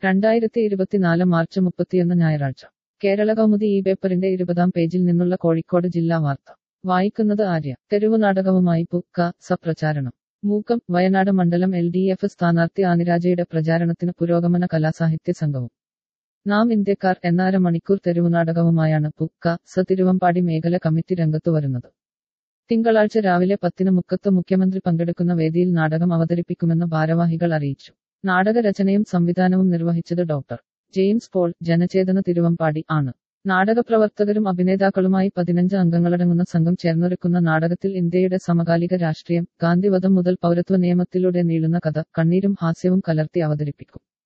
രണ്ടായിരത്തി ഇരുപത്തിനാല് മാർച്ച് മുപ്പത്തിയൊന്ന് ഞായറാഴ്ച കേരള കൗമുദി ഈ പേപ്പറിന്റെ ഇരുപതാം പേജിൽ നിന്നുള്ള കോഴിക്കോട് ജില്ലാ വാർത്ത വായിക്കുന്നത് ആര്യ തെരുവു നാടകവുമായി പുക്ക സപ്രചാരണം മൂക്കം വയനാട് മണ്ഡലം എൽ ഡി എഫ് സ്ഥാനാർത്ഥി ആനിരാജയുടെ പ്രചാരണത്തിന് പുരോഗമന കലാസാഹിത്യ സംഘവും നാം ഇന്ത്യക്കാർ എന്ന അരമണിക്കൂർ തെരുവുനാടകവുമായാണ് പുക്ക സ തിരുവമ്പാടി മേഖല കമ്മിറ്റി രംഗത്തു വരുന്നത് തിങ്കളാഴ്ച രാവിലെ പത്തിന് മുക്കത്ത് മുഖ്യമന്ത്രി പങ്കെടുക്കുന്ന വേദിയിൽ നാടകം അവതരിപ്പിക്കുമെന്ന് ഭാരവാഹികൾ അറിയിച്ചു നാടകരചനയും സംവിധാനവും നിർവഹിച്ചത് doctor James Paul Janachetana Thiruvambady ആണ് നാടകപ്രവർത്തകരും അഭിനേതാക്കളുമായി പതിനഞ്ച് അംഗങ്ങളടങ്ങുന്ന സംഘം ചേർന്നൊരുക്കുന്ന നാടകത്തിൽ ഇന്ത്യയുടെ സമകാലിക രാഷ്ട്രീയം ഗാന്ധിവധം മുതൽ പൗരത്വ നിയമത്തിലൂടെ നീളുന്ന കഥ കണ്ണീരും ഹാസ്യവും കലർത്തി അവതരിപ്പിക്കും